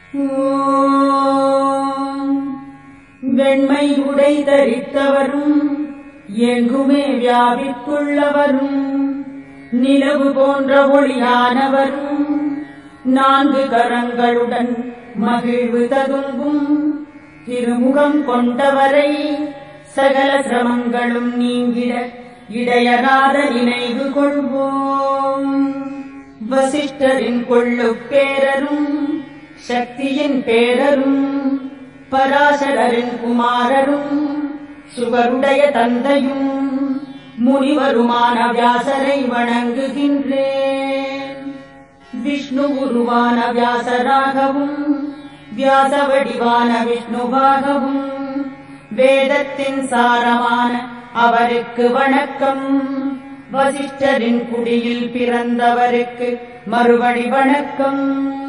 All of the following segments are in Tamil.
ஓம். வெண்மை உடை தரித்தவரும் எங்குமே வியாபித்துள்ளவரும் நிலவு போன்ற ஒளியானவரும் நான்கு கரங்களுடன் மகிழ்வு ததும்பும் திருமுகம் கொண்டவரை சகல சிரமங்களும் நீங்கிட இடையராத நினைவு கொள்வோம் வசிஷ்டரின் கொள்ளு பேரரும் சக்தியின் பேரரும் பராசரரின் குமாரரும் சுகருடைய தந்தையும் முனிவருமான வியாசரை வணங்குகின்றேன் விஷ்ணு உருவான வியாசராகவும் வியாச வடிவான விஷ்ணுவாகவும் வேதத்தின் சாரமான அவருக்கு வணக்கம் வசிஷ்டரின் குடியில் பிறந்தவருக்கு மறுபடி வணக்கம்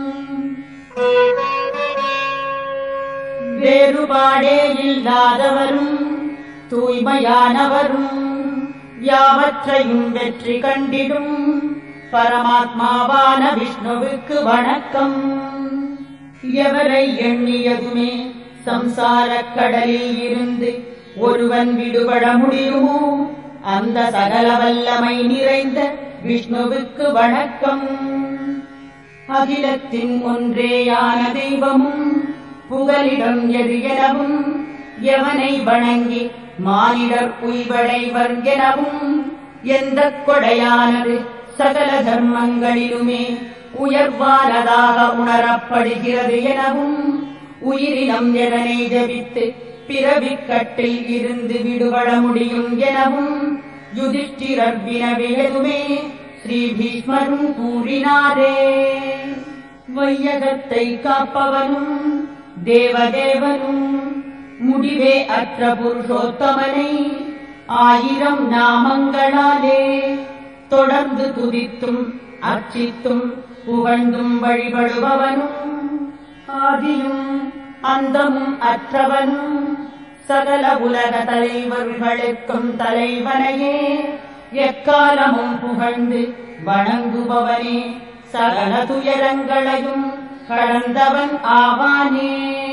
வேறுபாடே இல்லாதவரும் தூய்மையானவரும் யாவற்றையும் வெற்றி கண்டிடும் பரமாத்மாவான விஷ்ணுவுக்கு வணக்கம் எவரை எண்ணியதுமே சம்சாரக் கடலில் இருந்து ஒருவன் விடுபட முடியுமோ அந்த சகல வல்லமை நிறைந்த விஷ்ணுவுக்கு வணக்கம் அகிலத்தின் ஒன்றேயான தெய்வமும் புகலிடம் எது எனவும் எவனை வணங்கி மானிடர் உய்வடைவர் எனவும் எந்த கொடையானது சகல தர்மங்களிலுமே உயர்வானதாக உணரப்படுகிறது எனவும் உயிரினம் எதனை ஜபித்து பிறவிக்கட்டில் இருந்து விடுபட முடியும் எனவும் யுதிஷ்டிரர் வினவியதுமே ஸ்ரீ பீஷ்மரும் கூறினாரே வையகத்தை காப்பவனும் தேவதேவனும் முடிவே அற்ற புருஷோத்தமனை ஆயிரம் நாமங்களாலே தொடர்ந்து துதித்தும் அர்ச்சித்தும் புகழ்ந்தும் வழிபடுபவனும் ஆதியும் அந்தமும் அற்றவனும் சகல உலக தலைவர்களுக்கும் தலைவனையே எக்காலமும் புகழ்ந்து வணங்குபவனே சகல துயரங்களையும் கடந்தவன் ஆவானே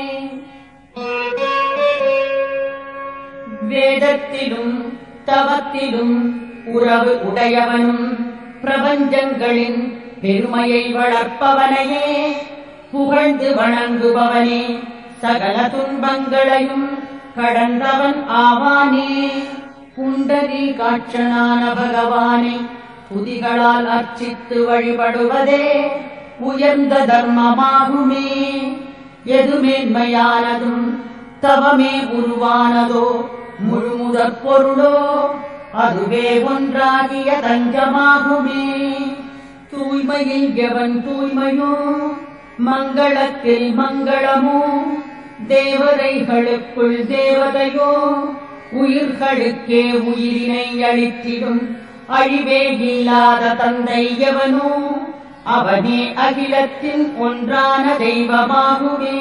வேதத்திலும் தவத்திலும் உறவு உடையவனும் பிரபஞ்சங்களின் பெருமையை வளர்ப்பவனையே புகழ்ந்து வணங்குபவனே சகல துன்பங்களையும் கடந்தவன் ஆவானே புண்டரி காட்சனான பகவானை துதிகளால் அர்ச்சித்து வழிபடுவதே உயர்ந்த தர்மமாகுமே எது மேன்மையானதும் தவமே உருவானதோ முழுமுதற் பொருளோ அதுவே ஒன்றாகிய தஞ்சமாகுமே தூய்மையில் எவன் தூய்மையோ மங்களத்தில் மங்களமோ தேவதைகளுக்குள் தேவதையோ உயிர்களுக்கே உயிரினை அளித்திடும் அழிவே இல்லாத தந்தை எவனோ அவனே அகிலத்தின் ஒன்றான தெய்வமாகுமே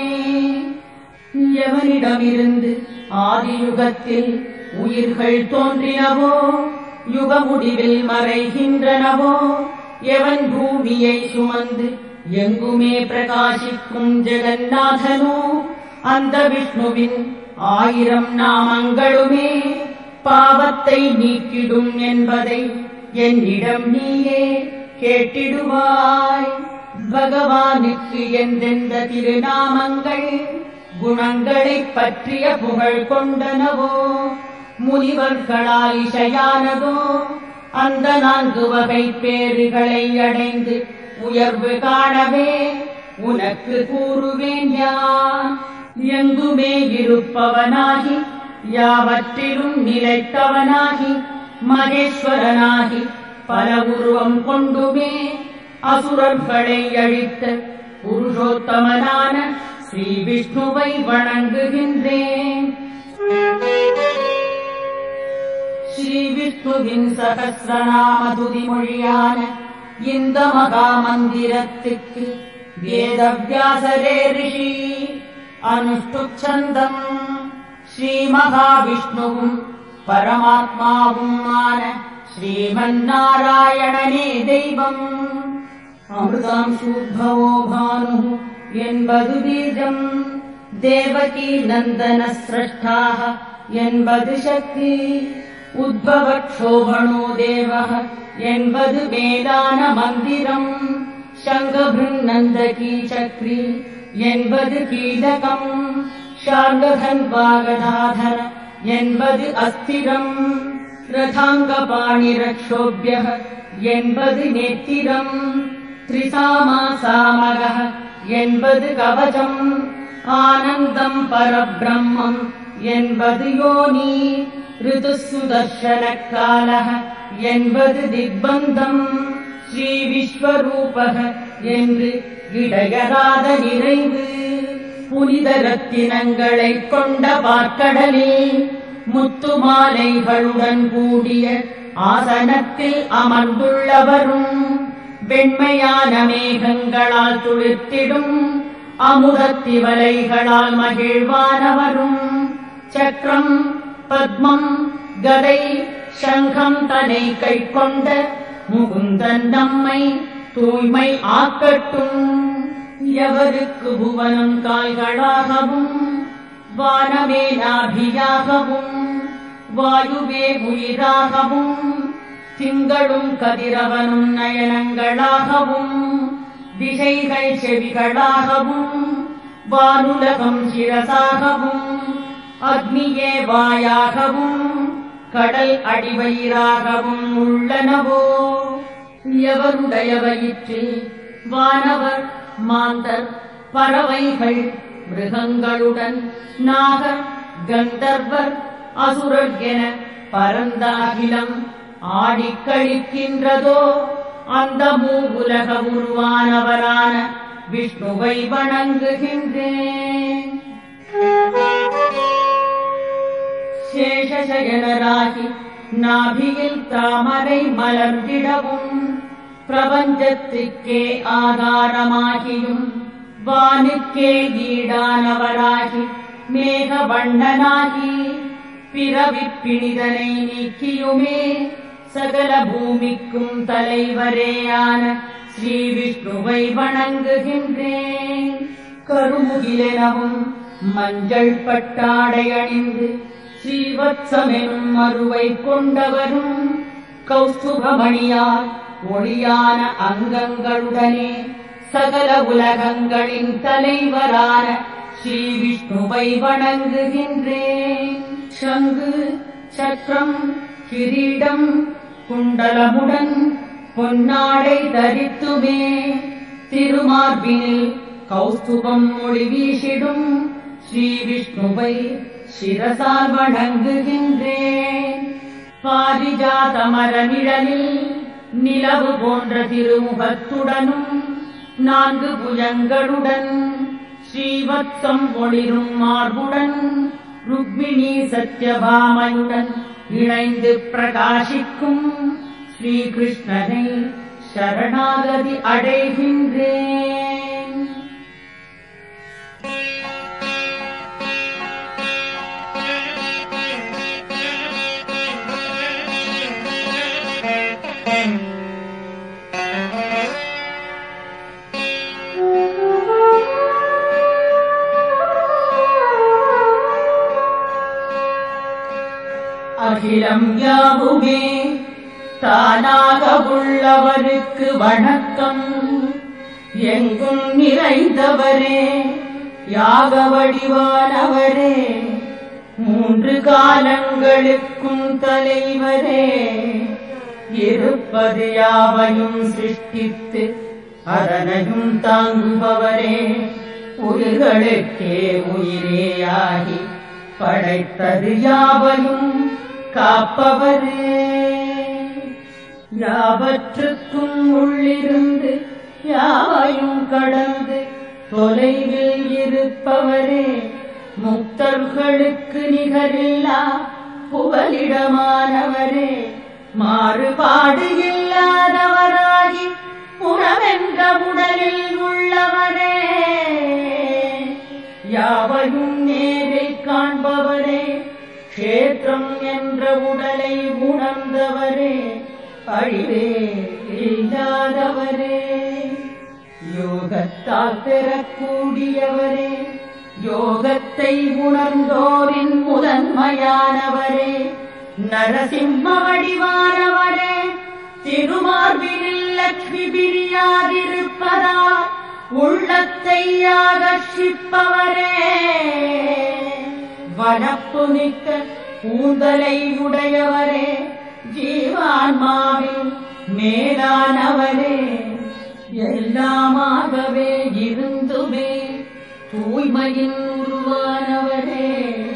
எவனிடமிருந்து ஆதியுகத்தில் உயிர்கள் தோன்றினவோ யுக முடிவில் மறைகின்றனவோ எவன் பூமியை சுமந்து எங்குமே பிரகாசிக்கும் ஜெகநாதனோ அந்த விஷ்ணுவின் ஆயிரம் நாமங்களுமே பாவத்தை நீக்கிடும் என்பதை என்னிடம் நீயே கேட்டிடுவாய் பகவானுக்கு எந்தெந்த திருநாமங்கள் குணங்களைப் பற்றிய புகழ் கொண்டனவோ முனிவர்களால் இசையானதோ அந்த நான்கு வகை பேறுகளை அடைந்து உயர்வு காணவே உனக்கு கூறுவேன் யான் எங்குமே இருப்பவனாகி யாவற்றிலும் நிலைத்தவனாகி மகேஸ்வரனாகி பல உருவம் கொண்டுமே அசுரர்களை அழித்த புருஷோத்தமனான ஸ்ரீ விஷ்ணுவை வணங்குகின்றேன் ஸ்ரீ விஷ்ணுவின் சகசிரநாம துதிமொழியான இந்த மகா மந்திரத்துக்கு வேதவியாசரே ரிஷி அனுஷ்டுச்சந்தம் ஸ்ரீ மகாவிஷ்ணுவும் பரமாத்மாவும் ஆன ஸ்ரீமன் நாராயணனே தெய்வம் அமிர்தாம் சூத்பவோ பானு என்பது பீஜம் தேவகி நந்தன சிரஷ்டாः என்பது சக்தி உத்பவக்ஷோபணோ தேவः என்பது வேதான மந்திரம் சங்கபிருநந்தகி சக்ரி என்பது கீதகம் ஷார்கதன்வாகதாதர என்பது அஸ்திரம் ரதாங்கபாணிரக்ஷோபியः என்பது நேத்திரம் திரிசாமா சாமகः என்பது கவசம் ஆனந்தம் பரபிரம்மம் என்பது யோனி ரிதுசுதர்ஷன காலः என்பது திக்பந்தம் ஸ்ரீ விஸ்வரூபக என்று இடையராத நிறைவு புனித ரத்தினங்களைக் கொண்ட பார்க்கடலில் முத்து மாலைகளுடன் கூடிய ஆசனத்தில் அமர்ந்துள்ளவரும் வெண்மையான மேகங்களால் துளிர்த்திடும் அமுதத்திவலைகளால் மகிழ்வானவரும் சக்கரம் பத்மம் கதை சங்கம் தனை கை கொண்ட முகுந்தன் நம்மை தூய்மை ஆக்கட்டும் எவருக்கு புவனம் கால்களாகவும் வானமே நாபியாகவும் வாயுவே உயிராகவும் திங்களும் கதிரவனும் நயனங்களாகவும் திசைகள் செவிகளாகவும் வானுலகம் சிரசாகவும் அக்னியே வாயாகவும் கடல் அடிவயிறாகவும் உள்ளனவோ எவருடைய வயிற்றில் வானவர் மாந்தர் பறவைகள் மிருகங்களுடன் நாகர் கந்தர்வர் அசுரர் என பரந்த அகிலம் ஆடிக் கழிக்கின்றதோ அந்த மூவுலக உருவானவரான விஷ்ணுவை வணங்குகின்றேன் சேஷசயனராகி நாபியில் தாமரை மலர்ந்திடவும் பிரபஞ்சத்துக்கே ஆதாரமாகியும் வானுக்கே ஈடானவராகி மேக வண்ணனாகி பிறவிப் பிணிதனை நீக்கியுமே சகல பூமிக்கும் தலைவரேயான ஸ்ரீ விஷ்ணுவை வணங்குகின்றேன் கருமுகிலெனவும் மஞ்சள் பட்டாடை அணிந்து ஸ்ரீவத்சமெனும் மறுவை கொண்டவரும் கௌஸ்துபமணியார் ஒளியான அங்கங்களுடனே சகல உலகங்களின் தலைவரான ஸ்ரீ விஷ்ணுவை வணங்குகின்றேன் சங்கு சக்கரம் கிரீடம் குண்டலமுடன் பொன்னாடை தரித்துமே திருமார்பினில் கௌஸ்துபம் மொழி வீசிடும் ஸ்ரீ விஷ்ணுவை சிரசால் வணங்குகின்றேன் பாரிஜாத மரநிழலில் நிலவு போன்ற திருமுகத்துடனும் நான்கு புஜங்களுடன் ஸ்ரீவத்சம் ஒளிரும் மார்புடன் ருக்மிணி சத்யபாமையுடன் இணைந்து பிரகாசிக்கும் ஸ்ரீகிருஷ்ணனை சரணாகதி அடைகின்றேன் அகிலம் யாவுமே தானாக உள்ளவருக்கு வணக்கம் எங்கும் நிறைந்தவரே யாக வடிவானவரே மூன்று காலங்களுக்கும் தலைவரே இருப்பது யாவையும் சிருஷ்டித்து அதனையும் தாங்குபவரே உயிர்களுக்கே உயிரேயாகி படைத்தது யாவையும் காப்பவரே யாவற்றுக்கும் உள்ளிருந்து யாவையும் கடந்து தொலைவில் இருப்பவரே முக்தர்களுக்கு நிகரில்லா புகலிடமானவரே மாறுபாடு இல்லாதவராகி உணவென்ற உடலில் உள்ளவரே யாவையும் நேரில் காண்பவரே க்ஷேத்திரம் என்ற உடலை உணர்ந்தவரே அழிவே இல்லாதவரே யோகத்தால் பெறக்கூடியவரே யோகத்தை உணர்ந்தோரின் முதன்மையானவரே நரசிம்ம வடிவானவரே திருமார்பினில் லட்சுமி பிரியாதிருப்பதால் உள்ளத்தை ஆகர்ஷிப்பவரே வனப்பு மிக்க கூந்தலை உடையவரே ஜீவான்மாவில் மேலானவரே எல்லாமாகவே இருந்துமே தூய்மையின் உருவானவரே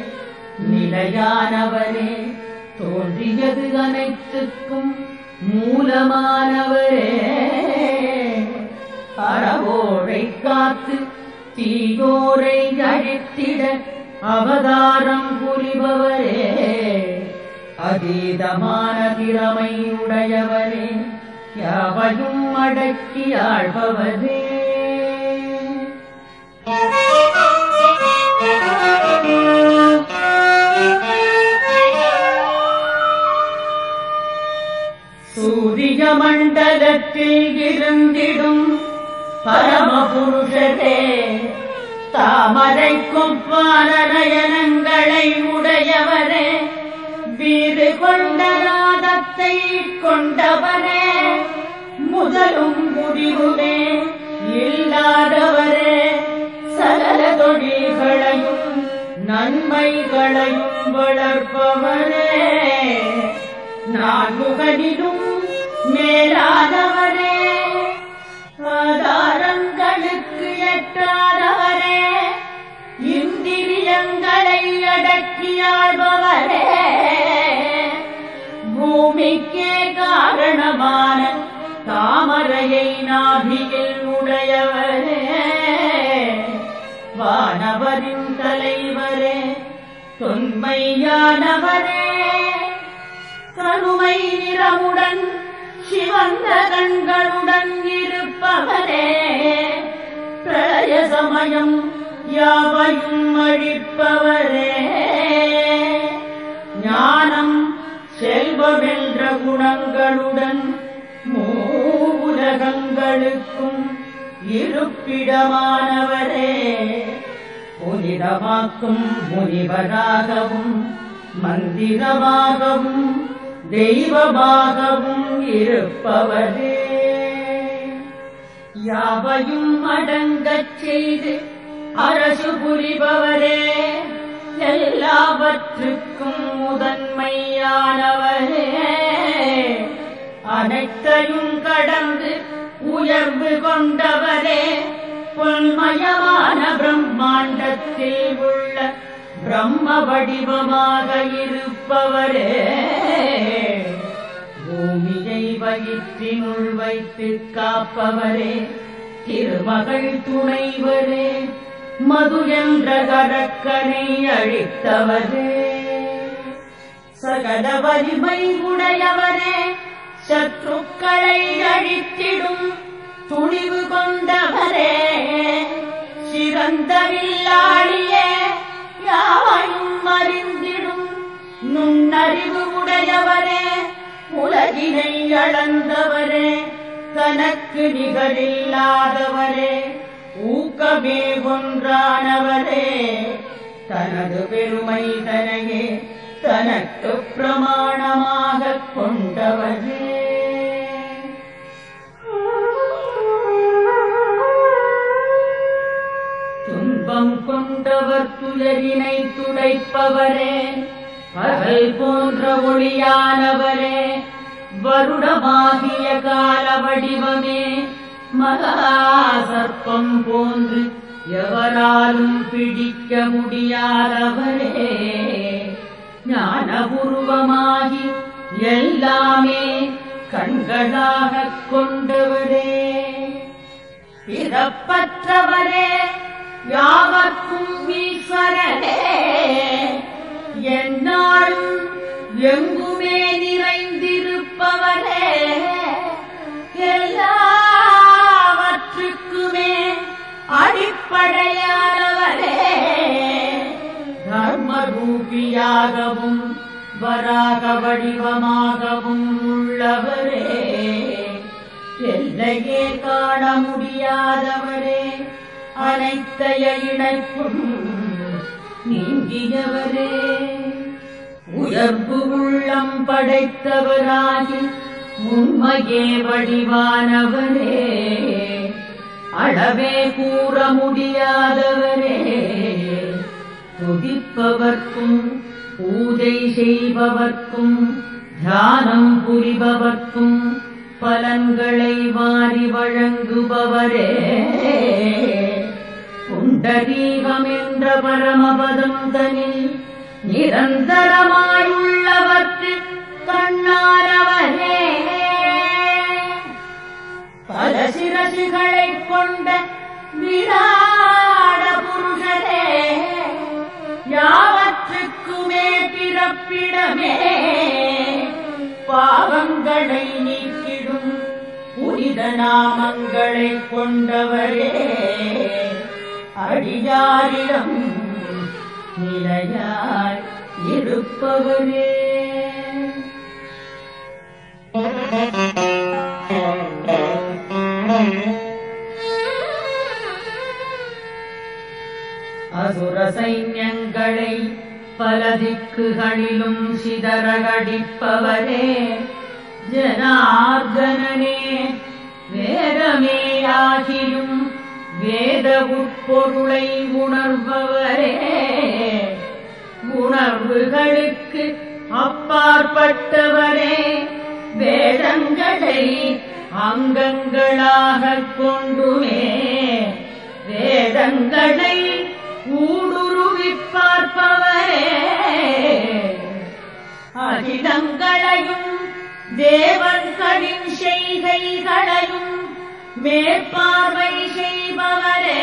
நிலையானவரே தோன்றியது அனைத்துக்கும் மூலமானவரே அறவோரை காத்து தீயோரை அழித்திட அவதாரம் புரிபவரே அதீதமான திறமை உடையவரே யாவையும் அடக்கி ஆழ்பவரே சூரிய மண்டலத்தில் இருந்திடும் பரமபுருஷரே தாமரை கொப்பான நயனங்களை உடையவரே வீடு கொண்ட நாதத்தை கொண்டவரே முதலும் முடிவுமே இல்லாதவரே சகல தொழில்களையும் நன்மைகளையும் வளர்ப்பவரே நான் முகனிலும் மேலானவரே ஆதாரங்களுக்கு எட்டாதவரே இந்திரியங்களை அடக்கியாழ்பவரே பூமிக்கே காரணமான தாமரையை நாபியில் உடையவரே வானவரின் தலைவரே தொன்மையானவரே கருமை நிறமுடன் சிவந்த கண்களுடன் இருப்பவரே பிரளய சமயம் யாவையும் அழிப்பவரே ஞானம் செல்வமென்ற குணங்களுடன் மூவுலகங்களுக்கும் இருப்பிடமானவரே புனிதமாக்கும் முனிவராகவும் மந்திரமாகவும் தெய்வமாகவும் இருப்பவரே யாவையும் அடங்கச் செய்து அரசு புரிபவரே எல்லாவற்றுக்கும் முதன்மையானவரே அனைத்தையும் கடந்து உயர்வு கொண்டவரே பொன்மயமான பிரம்மாண்டத்தில் உள்ள பிரம்ம வடிவமாக இருப்பவரே பூமியை வயிற்றினுள் வைத்து காப்பவரே திருமகள் துணைவரே மது என்ற கரக்கனை அழித்தவரே சகல வலிமை உடையவரே சத்ருக்களை அழித்திடும் துணிவு கொண்டவரே சிறந்த வில்லாளியே யாவையும் அறிந்திடும் நுண்ணறிவு உடையவரே உலகினை அளந்தவரே தனக்கு நிகரில்லாதவரே ஊக்கமே ஒன்றானவரே தனது பெருமை தனையே தனக்கு பிரமாணமாக கொண்டவரே துன்பம் கொண்டவர் துயரினை துடைப்பவரே பகல் போன்ற ஒளியானவரே வருடமாகிய கால வடிவமே மகா சர்ப்பம் போன்று எவராலும் பிடிக்க முடியாதவரே ஞானபூர்வமாகி எல்லாமே கண்களாகக் கொண்டவரே பிறப்பற்றவரே யாவர்க்கும் ஈஸ்வரனே என்னாலும் எங்குமே நிறைந்திருப்பவரே எல்லாவற்றுக்குமே அடிப்படையானவரே தர்மரூபியாகவும் வராக வடிவமாகவும் உள்ளவரே எல்லையே காண முடியாத முடியாதவரே அனைத்தைய இணைப்பும் நீங்கியவரே உயர்வு உள்ளம் படைத்தவராகி உண்மையே வடிவானவரே அளவே கூற முடியாதவரே துதிப்பவர்க்கும் பூஜை செய்பவர்க்கும் தியானம் புரிபவர்க்கும் பலன்களை வாரி வழங்குபவரே புண்டரீகம் என்ற பரமபதம் தனில் நிரந்தரமாயுள்ளவர்க்கு கண்ணானவரே பல சிரசுகளைக் கொண்ட விராட புருஷரே யாவற்றுக்குமே பிறப்பிடமே பாவங்களை நீக்கிடும் புனித நாமங்களைக் கொண்டவரே அடியாரிடம் நிலையாய் இருப்பவரே அசுர சைன்யங்களை பல திக்குகளிலும் சிதறகடிப்பவரே ஜனார்தனனே வேதமேயாகியும் வேத உட்பொருளை உணர்பவரே உணர்வுகளுக்கு அப்பாற்பட்டவரே வேதங்களை அங்கங்களாகக் கொண்டுமே வேதங்களை ஊடுருவிப் பார்ப்பவரே அகிலங்களையும் தேவர்களின் செய்கைகளையும் மேற்பார்வை செய்பவரே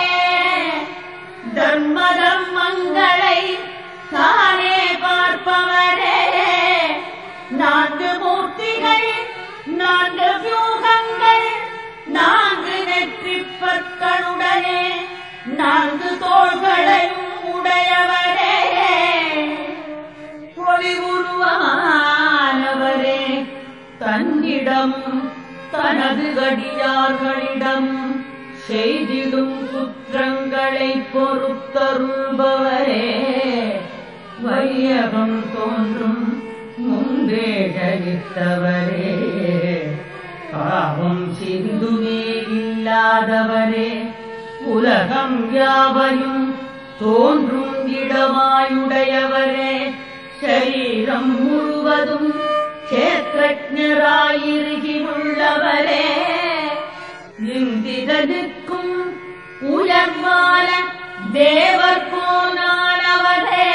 தர்ம தர்மங்களை தானே பார்ப்பவரே நான்கு மூர்த்திகள் நான்கு வியூகங்கள் நான்கு நெற்றிப் பற்களுடனே நான்கு தோள்களையும் உடையவரே ஒளி உருவமானவரே தன்னிடம் தனது அடியார்களிடம் செய்திடும் குற்றங்களை பொறுத்தருள்பவரே வையகம் தோன்றும் முன்பே ஜனித்தவரே பாவம் சிந்துமே இல்லாதவரே உலகம் யாவையும் தோன்றும் இடமாயுடையவரே சரீரம் முழுவதும் கேத்திரஜராயிருகி உள்ளவரே இந்திரனுக்கும் உயர்வான தேவர் போனானவரே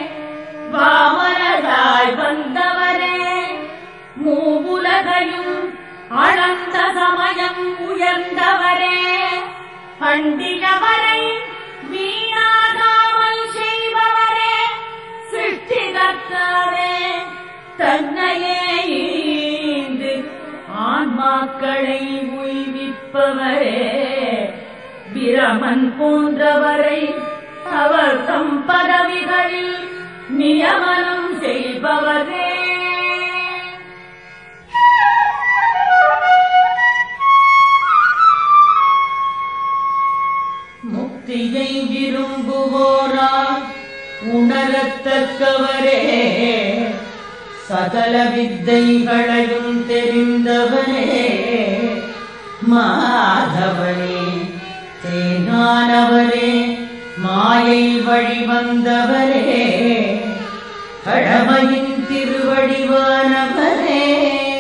வாமனராய் வந்தவரே மூவுலகையும் அளந்த சமயம் உயர்ந்தவரே பண்டிகவரை வீணாகாமல் செய்பவரே சிருஷ்டிகர்த்தாவே தன்னையே ஈந்து ஆன்மாக்களை உய்விப்பவரே பிரமன் போன்றவரை அவர் தம் பதவிகளில் நியமனம் செய்பவரே முக்தியை விரும்புவோரால் உணரத்தக்கவரே சகல வித்தைகளையும் தெரிந்தவரே மாதவனே தேனானவரே மாயை வழிவந்தவரே கடமையின் திருவடிவானவரே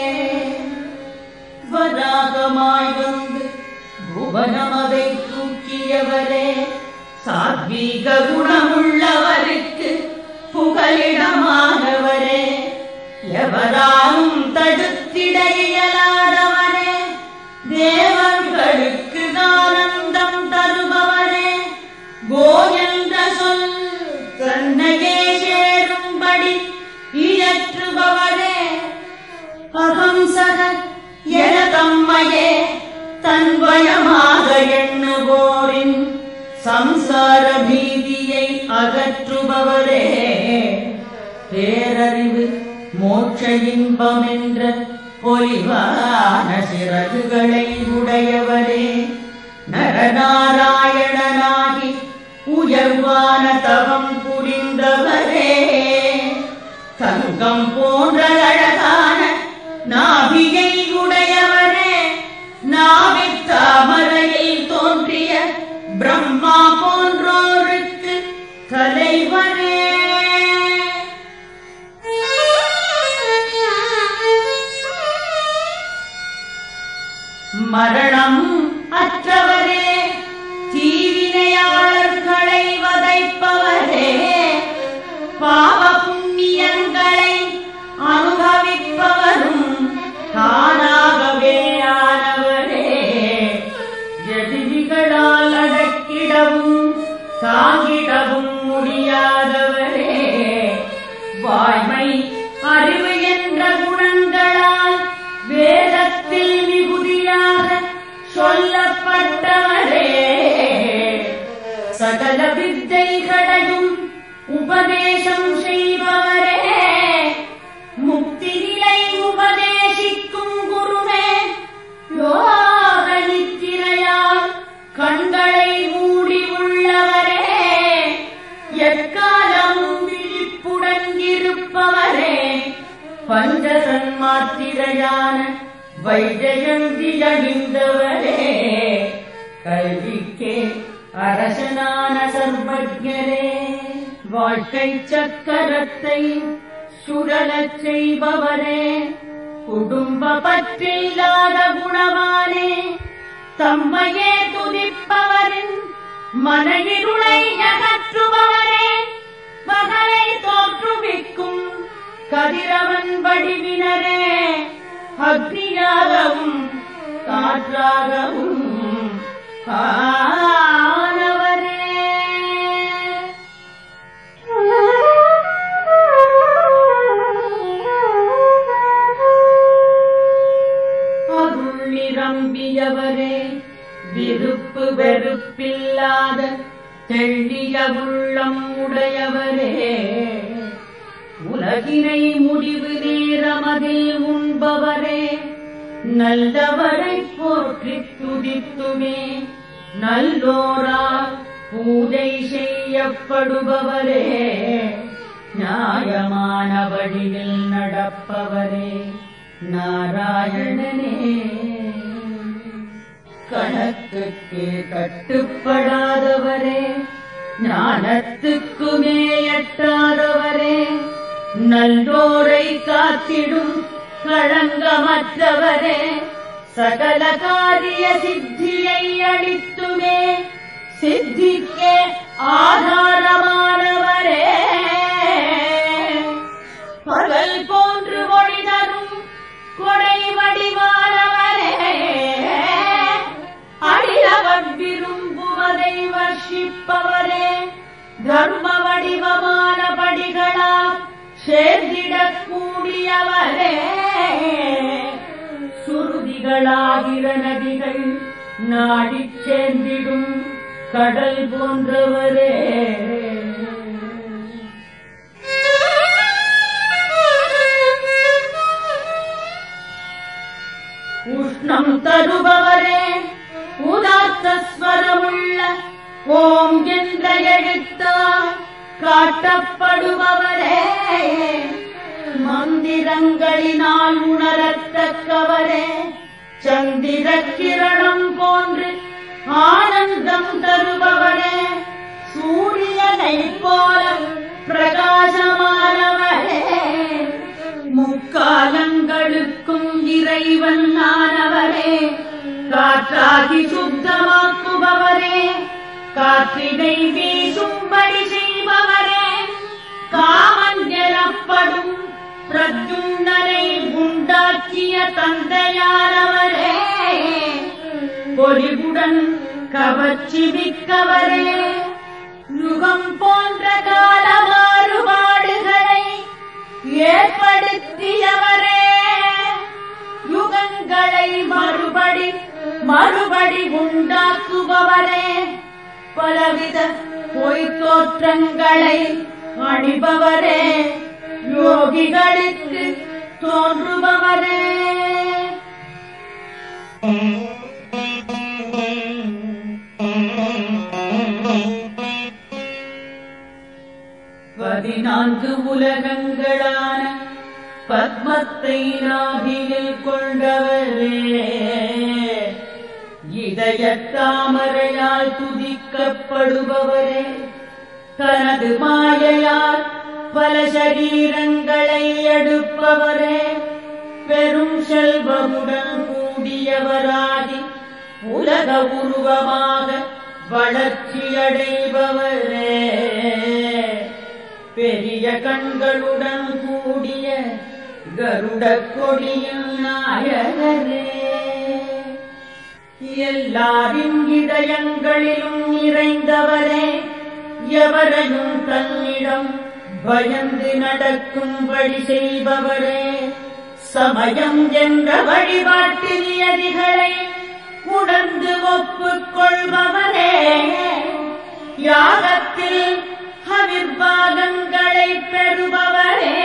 வராகமாய் வந்து புவனமதை தூக்கியவரே சாத்வீக குணமுள்ளவருக்கு புகலிடமானவரே எவராலும் தடுத்திட இயலாதவரே தேவர்களுக்கு ஆனந்தம் தருபவரே கோ என்ற சொல் தன்னையே சேரும்படி இயற்றுபவரே அகம்சக என தம்மையே தன்வயமாக எண்ணுவோரின் சம்சார பீதியை அகற்றுபவரே பேரறிவு மோட்ச இன்பம் என்ற பொலிவான சிறகுகளை உடையவரே மரணம் அற்றவரே தீவினையாளர்களை வதைப்பவரே பாவ புண்ணியங்களை அனுபவிப்பவரும் தானாகவே ஆனவரே எதிரிகளால் அடக்கிடவும் தாங்கிடவும் முடியாதவரே வாய்மை அறிவு என்ற குணங்களால் வேதத்தில் மிகுதியாக சொல்லப்பட்டவரே சகல வித்தைகளையும் உபதேசம் செய்பவரே முக்தி நிலை உபதேசிக்கும் குருவே யோக நித்திரையால் கண்களை மூடி உள்ளவரே எக்காலமும் விழிப்புடன் இருப்பவரே பஞ்சதன் மாத்திரையான வைஜயந்தி அணிந்தவரே கல்விக்கே அரசனான சர்வஜரே வாழ்க்கை சக்கரத்தை சுழலச் செய்பவரே குடும்ப பற்றில்லாத குணவானே தம்மையே துதிப்பவரின் மனையிருளை அகற்றுபவரே மகளை தோற்றுவிக்கும் கதிரவன் வடிவினரே அக்னியாகவும் காற்றாகவும் ஆனவரே அருள் நிரம்பியவரே விருப்பு வெறுப்பில்லாத தெள்ளிய உள்ளம் உடையவரே உலகினை முடிவு நேரமதில் உண்பவரே நல்லவரை போற்றி துதித்துமே நல்லோரால் பூஜை செய்யப்படுபவரே நியாயமான வழியில் நடப்பவரே நாராயணனே கணக்குக்கு கட்டுப்படாதவரே ஞானத்துக்குமே எட்டாதவரே நல்லோரை காத்திடும் களங்கமற்றவரே சகல காரிய சித்தியை அளித்துமே சித்திக்கே ஆதாரமானவரே பகல் போன்று ஒளி தரும் கொடை வடிவானவரே அடியவர் விரும்புவதை வர்ஷிப்பவரே தர்ம வடிவமான படிகளால் சேர்ந்திடக் கூடியவரே சுருதிகளாகிற நதிகள் நாடிச் சேர்ந்திடும் கடல் போன்றவரே உஷ்ணம் தருபவரே உதாத்த ஸ்வரமுள்ள ஓம் என்ற எழுத்தால் காட்டப்படுபவரே மந்திரங்களினால் உணரத்தக்கவரே சந்திர கிரணம் போன்று ஆனந்தம் தருபவரே சூரியனை போல பிரகாசமானவரே முக்காலங்களுக்கும் இறைவன் ஆனவரே காற்றாகி சுத்தமாக்குபவரே காற்றினை வீசும்படி செய்பவரே காமன் எனப்படும் பிரத்யுன்னரை உண்டாக்கிய தந்தையானவரே பொலிவுடன் கவர்ச்சி மிக்கவரே யுகம் போன்ற கால மாறுபாடுகளை ஏற்படுத்தியவரே யுகங்களை மறுபடி மறுபடி உண்டாக்குபவரே பலவித பொய்த் தோற்றங்களை அணிபவரே யோகிகளுக்கு தோன்றுபவரே பதினான்கு உலகங்களான பத்மத்தை நாபியில் கொண்டவரே இதய தாமரையால் துதிக்கப்படுபவரே தனது மாயையால் பல சரீரங்களை எடுப்பவரே பெரும் செல்வமுடன் கூடிய பெரியவராகி உலக உருவமாக வளர்ச்சியடைபவரே பெரிய கண்களுடன் கூடிய கருட கொடியின் நாயகரே எல்லாரின் இதயங்களிலும் நிறைந்தவரே எவரையும் தன்னிடம் பயந்து நடக்கும்படி செய்பவரே சமயம் என்ற வழிபாட்டு நியதிகளை உணர்ந்து ஒப்புக்கொள்பவரே யாகத்தில் அவிர்வாகங்களை பெறுபவரே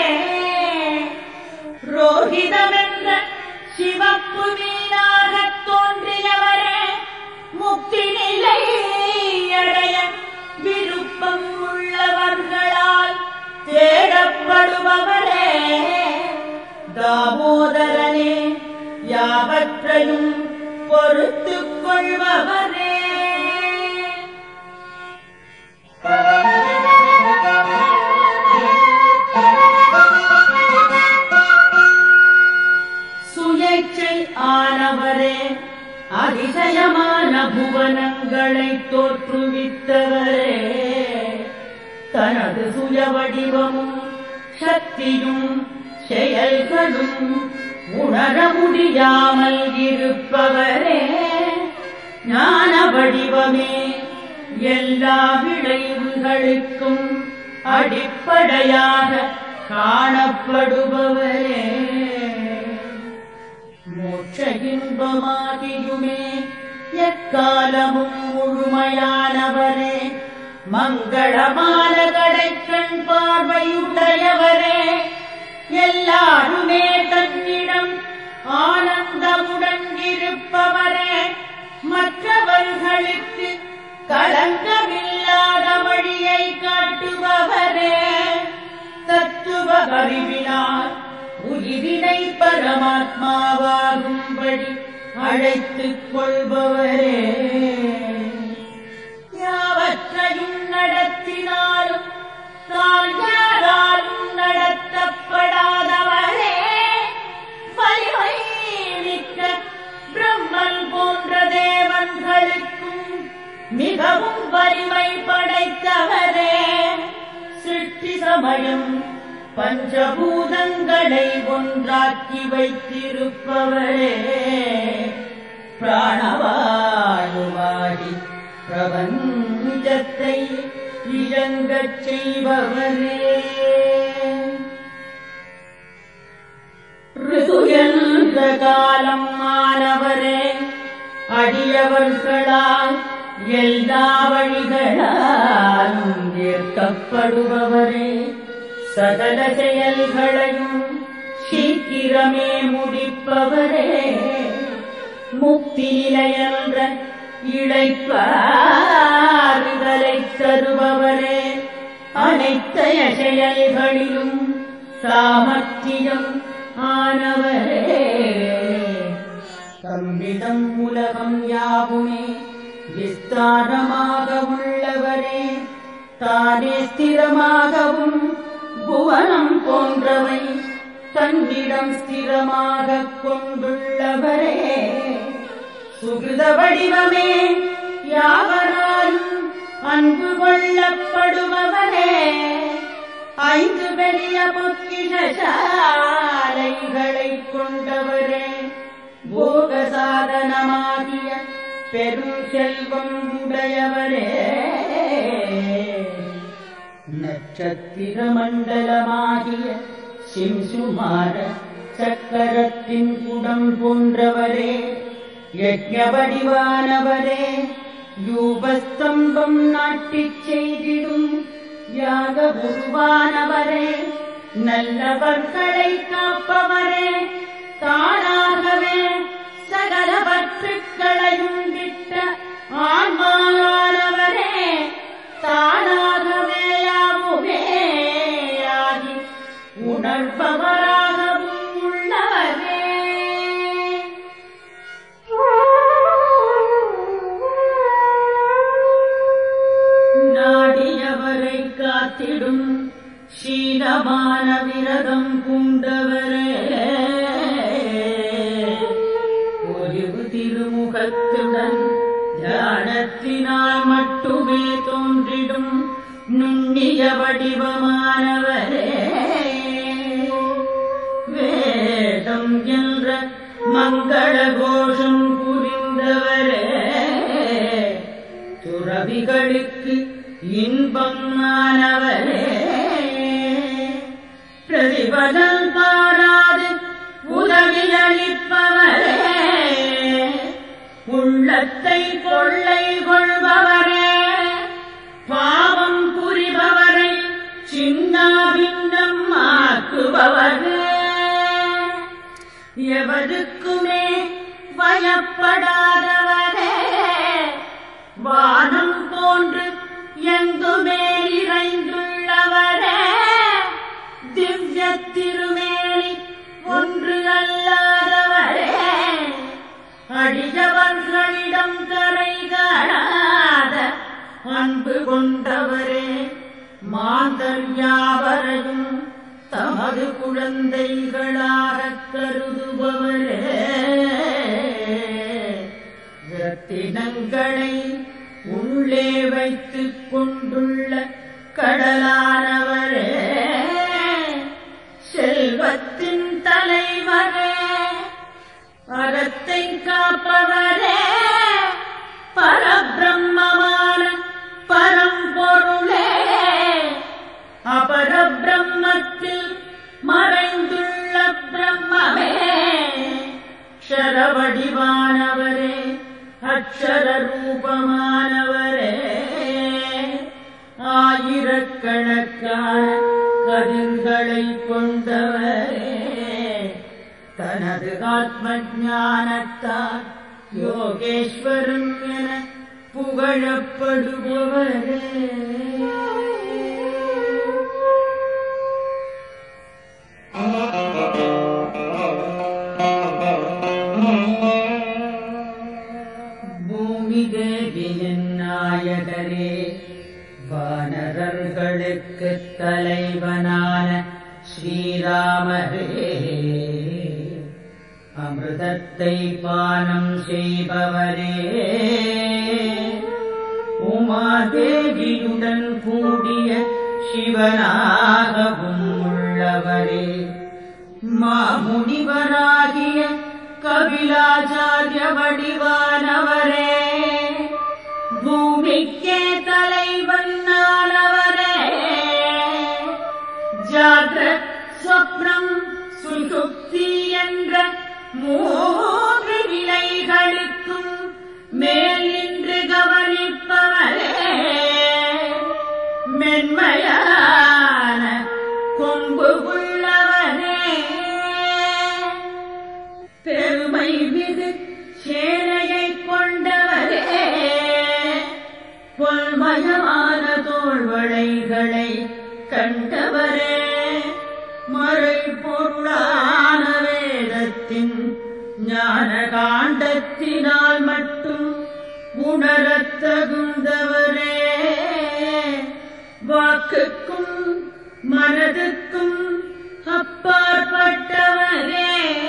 ரோஹிதமென்ற சிவப்பு மீனாகத் தோன்றியவரே முக்தி நிலை அடைய விருப்பம் உள்ளவர்களால் தேடப்படுபவரே தாமோதரனே யாவற்றையும் பொறுத்துக் கொள்பவரே சுயேச்சை ஆனவரே அதிசயமான புவனங்களை தோற்றுவித்தவரே தனது சுய வடிவமும் சக்தியும் செயல்களும் உணர முடியாமல் இருப்பவரே ஞான வடிவமே எல்லா விளைவுகளுக்கும் அடிப்படையாக காணப்படுபவரே மோட்ச இன்பமாகியுமே எக்காலமும் முழுமையானவரே மங்களமான கடைக்கண் பார்வையுடையவரே எல்லாருமே தன்னிடம் ஆனந்தமுடன் இருப்பவரே மற்றவர்களுக்கு களங்கமில்லாத வழியை காட்டுபவரே தத்துவ அறிவினால் உயிரினை பரமாத்மாவாகும்படி அழைத்துக் கொள்பவரே யாவற்றையும் நடத்தினாலும் தான் யாராலும் நடத்தப்படாதவரே வலிமை மிக்க பிரம்மன் போன்ற தேவன்களுக்கும் மிகவும் வலிமை படைத்தவரே சிருஷ்டி சமயம் பஞ்சபூதங்களை ஒன்றாக்கி வைத்திருப்பவரே பிராணவாயுவாகி பிரபஞ்சத்தை இயங்கச் செய்பவரே ரிது என்ற காலம் ஆனவரே அடியவர்களால் எல்லா வழிகளாலும் ஏற்கப்படுபவரே சகல செயல்களையும் சீக்கிரமே முடிப்பவரே முக்தி நிலையென்ற இழைப்பாறுதலை தருபவரே அனைத்தைய செயல்களிலும் சாமர்த்தியம் ஆனவரே தம்மிடம் உலகம் யாவுமே விஸ்தாரமாக உள்ளவரே தானே ஸ்திரமாகவும் புவனம் போன்றவை தன்னிடம் ஸ்திரமாக கொண்டுள்ளவரே சுகிருத வடிவமே யாவராலும் அன்பு கொள்ளப்படுபவரே ஐந்து பெரிய பொக்கிஷாலைகளை கொண்டவரே போக சாதனமாகிய பெரும் செல்வம் உடையவரே நட்சத்திர மண்டலமாகிய சிம்சுமார சக்கரத்தின் குடம் போன்றவரே யஜ்ஞ வடிவானவரே யூபஸ்தம்பம் நாட்டிச் செய்திடும் யாக குருவானவரே நல்லவர்களை காப்பவரே தானாகவே சகலவற்றுக்களையும் விட்ட ஆன்மாவானவரே தானாகவே யாவுமே ஆகி உணர்பவராகவும் உள்ளவரே நாடியவரை காத்திடும் சீலமான விரதம் பூண்டவரே அறிவு திருமுகத்துடன் தியானத்தினால் மட்டுமே தோன்றிடும் நுண்ணிய வடிவமானவரே வேதம் என்ற மங்கள கோஷம் புரிந்தவரே துறவிகளுக்கு இன்பமானவரே பிரதிபலன் பாராது உதவியளிப்பவரே உள்ளத்தை கொள்ளை கொள்பவரே பாவம் புரிபவரை சின்னாபின்னம் ஆக்குபவரே எவருக்குமே பயப்படாதவரே வானம் போன்று எங்குமே இறைந்துள்ளவரே திவ்ய திருமேனி ஒன்று அல்லாதவரே அடியவர்களிடம் கரை காணாத அன்பு கொண்டவரே மாந்தர் யாவரையும் தமது குழந்தைகளாகக் கருதுபவரே ரத்தினங்களை உள்ளே வைத்துக் கொண்டுள்ள கடலானவரே செல்வத்தின் தலைவரே அறத்தை காப்பவரே பரபிரம்மமான பரம்பொருளே அபரபிரம்மத்தில் மறைந்துள்ள பிரம்மமே க்ஷரவடிவானவரே அக்ஷர ரூபமானவரே ஆயிரக்கணக்கான கதிர்களை கொண்டவரே தனது ஆத்ம ஞானத்தால் யோகேஸ்வரன் என புகழப்படுபவரே பூமி தேவியின் நாயகரே வானரர்களுக்கு தலைவனான ஸ்ரீராமரே அமிர்தத்தை பானம் செய்பவரே உமாதேவியுடன் கூடிய சிவனாகவும் உள்ளவரே மாமுனிவராகிய கபிலாச்சாரிய வடிவானவரே பூமிக்கே தலைவன்னானவரே ஜாகிரத் ஸ்வப்னம் சுசுப்தி என்ற மூன்று நிலைகளுக்கும் மேல் நின்று கவனிப்பவரே மென்மையான கொம்பு உள்ளவரே பெருமை மிகு சேனையை கொண்டவரே பொல்மயமான தோள்வளைகளை கண்டவரே மறை பொருளான வேதத்தின் ஞான காண்டத்தினால் மட்டும் உணரத் தகுந்தவரே வாக்குக்கும் மனதுக்கும் அப்பாற்பட்டவரே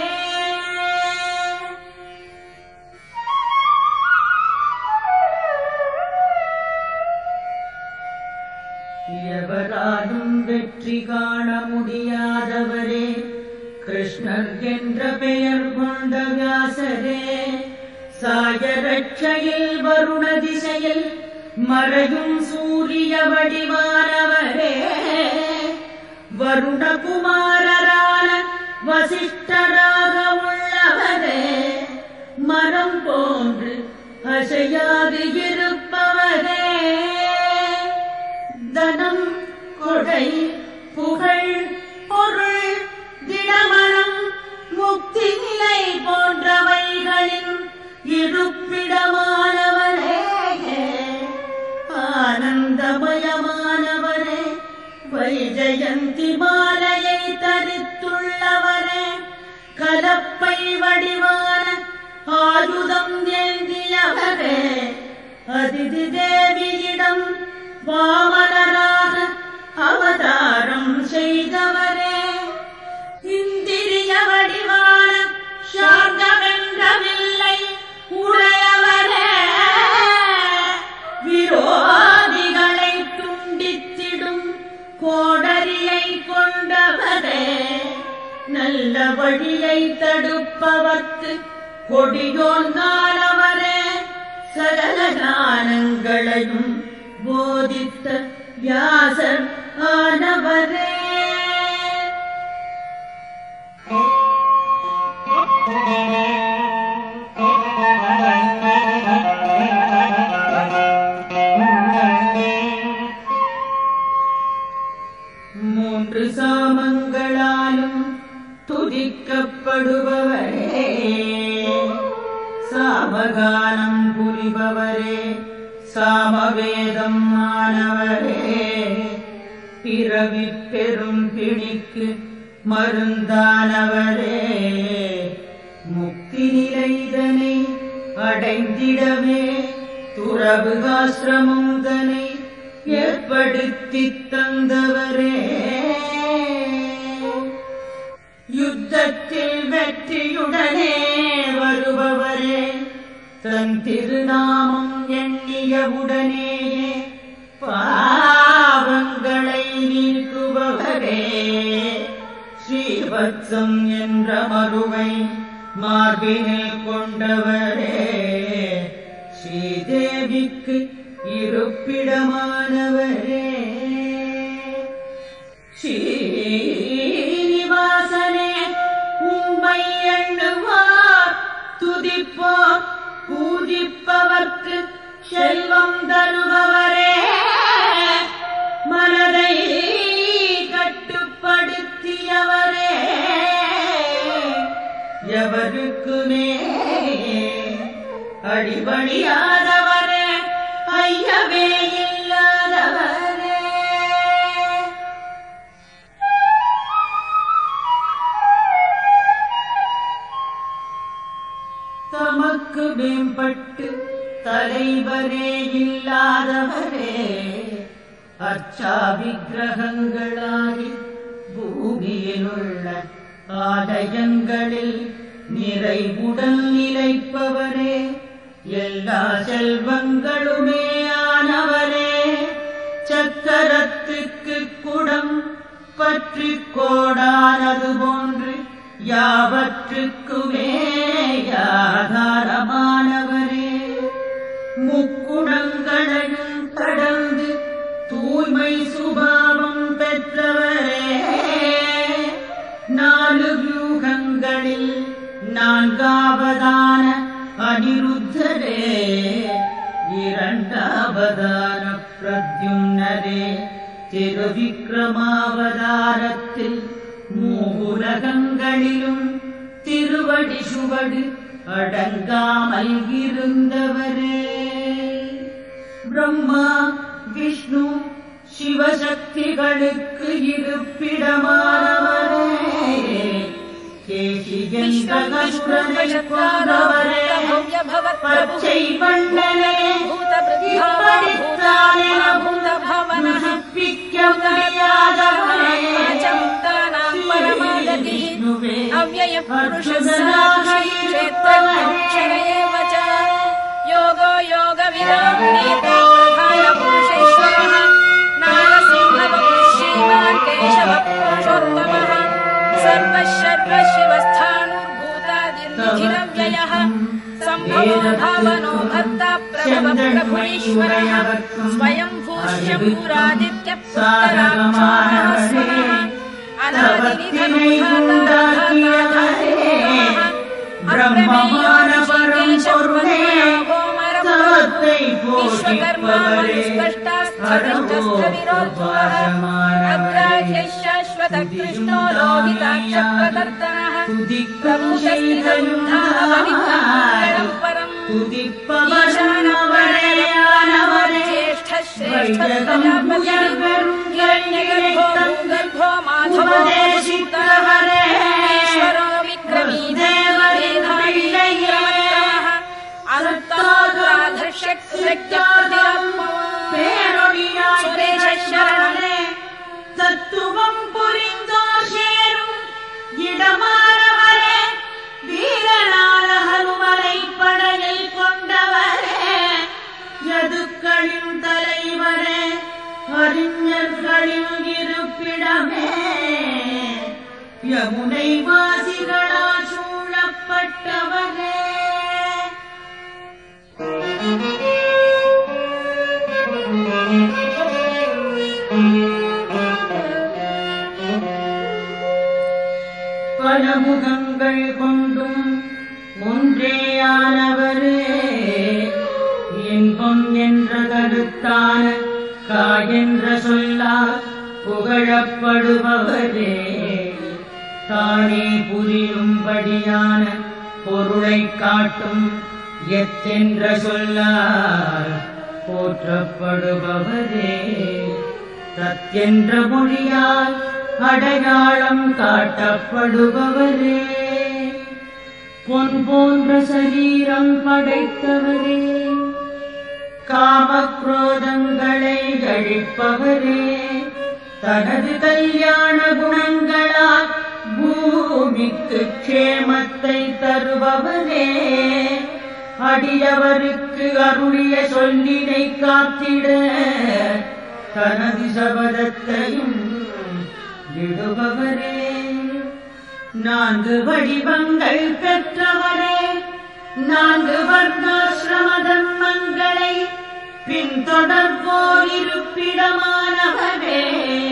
எவராலும் வெற்றி காண முடியாதவரே கிருஷ்ணர் என்ற பெயர் கொண்ட வியாசரே சாயரட்சையில் வருண திசையில் மறையும் சூரிய வடிவானவரே வருணகுமாரரான வசிஷ்டராக உள்ளவரே மரம் போன்று அசையாது இருப்பவரே தனம் கொடை புகழ் பொருள் திடமனம் முக்தி நிலை போன்றவைகளின் இருப்பிடமானவரே ஆனந்தமயமானவரே வைஜயந்தி மாலையை தரித்துள்ளவரே கலப்பை வடிவான ஆயுதம் ஏந்தியவரே அதிதி தேவியிடம் வாமனராக அவதாரம் செய்தவரே இந்திரிய வடிவான சார்கமென்ற வில்லை கொடியோன்கானவரே சகல ஞானங்களையும் போதித்த வியாசர் ஆனவரே மூன்று சாமங்களாலும் துதிக்கப்படுபவரே சாமகானம் புரிபவரே சாமவேதம் மாணவரே பிறவி பெரும் பிணிக்கு மருந்தானவரே முக்தி நிலைதனை அடைந்திடவே துறவுகாசிரமம் தனை ஏற்படுத்தித் தந்தவரே யுத்தத்தில் வெற்றியுடனே வருபவரே தன் திருநாமம் எண்ணியவுடனேயே பாவங்களை நீக்குபவரே ஸ்ரீவத்சம் என்ற மருவை மார்பினில் கொண்டவரே ஸ்ரீதேவிக்கு இருப்பிடமானவரே ஸ்ரீனிவாசனே உம்மை எண்ணுவார் துதிப்போர் பூஜிப்பவர்க்கு செல்வம் தருபவரே மனதை கட்டுப்படுத்தியவரே எவருக்குமே அடிபணியாதவரே ஐயவே இல்லாதவரே தமக்கு மேம்பட்டு தலைவரே இல்லாதவரே அச்சா விக்கிரகங்களாகி பூமியிலுள்ள ஆலயங்களில் நிறைவுடன் நிலைப்பவரே எல்லா செல்வங்களுமே ஆனவரே சக்கரத்துக்கு குடம் பற்றி கோடானது போன்று யாவற்றுக்குமே ஆதாரமானவரே முக்குணங்களையும் கடந்து தூய்மை சுபாவம் பெற்றவரே நாலு வியூகங்களில் நான்காவதான அனிருத்தரே இரண்டாவதான பிரத்யும்னரே திருவிக்ரமாவதாரத்தில் மூலகங்களிலும் திருவடி சுவடு அடங்காமல் இருந்தவரே பிரம்மா விஷ்ணு சிவசக்திகளுக்கு இருப்பிடமானவரே கேசி என்ற கசுரனை கொண்டவரே பச்சை மண்டலே இப்படித்தான் எனவும் புதுப்பிக்க முடியாதவரே விஷ்ணுவே अव्यय அற்புதனாக पुरुषक्षर இருப்பவரே एव च योगो योगविदां नेता प्रधानपुरुषेश्वरः नारसिंहवपुः श्रीमान् केशवपुरुषोत्तमः सर्वः सर्वशिवस्थाणुर्भूतादिर्निखिलव्ययः सम्भवो भावनो भर्ता प्रभव प्रभुरीश्वरः स्वयं भूष्यम्भूरादित्यपुत्तराक्षाणः स्वनः பிரம்மமானவரும் பொருளே தவத்தை போதிப்பவரே शाश्वत कृष्णो लोहिताक्षप्रदर्तनः துதிக்கம் செய்தலும் परम् துதிப்பவரும் அவரேயானவரே ज्येष्ठ வைஜகம் உயர்வரும் இளைஞர்களை गर्भो माधवो உபதேசித்தவரே ईश्वरो विक्रमी தேவரே பிள்ளையே பேரொழியாய் சரணே தத்துவம் புரிந்தோர் சேரும் இடமானவரே வீரனான ஹனுமனை படையில் கொண்டவரே யதுக்களின் தலைவரே அறிஞர்களின் இருப்பிடமே யமுனை வாசிகளால் சூழப்பட்டவரே புகழப்படுபவரே தானே புரியும்படியான பொருளைக் காட்டும் எத்தென்ற சொல்லால் போற்றப்படுபவரே தத்யென்ற மொழியால் அடையாளம் காட்டப்படுபவரே பொன் போன்ற சரீரம் படைத்தவரே காமக்ரோதங்களை அழிப்பவரே தனது கல்யாண குணங்களால் பூமிக்கு க்ஷேமத்தை தருபவரே அடியவருக்கு அருளிய சொல்லினை காத்திட தனது சபதத்தையும் விடுபவரே நான்கு வடிவங்கள் பெற்றவரே நான்கு வர்ணாசிரம தர்மங்களை பின்தொடர்வோர் இருப்பிடமானவரே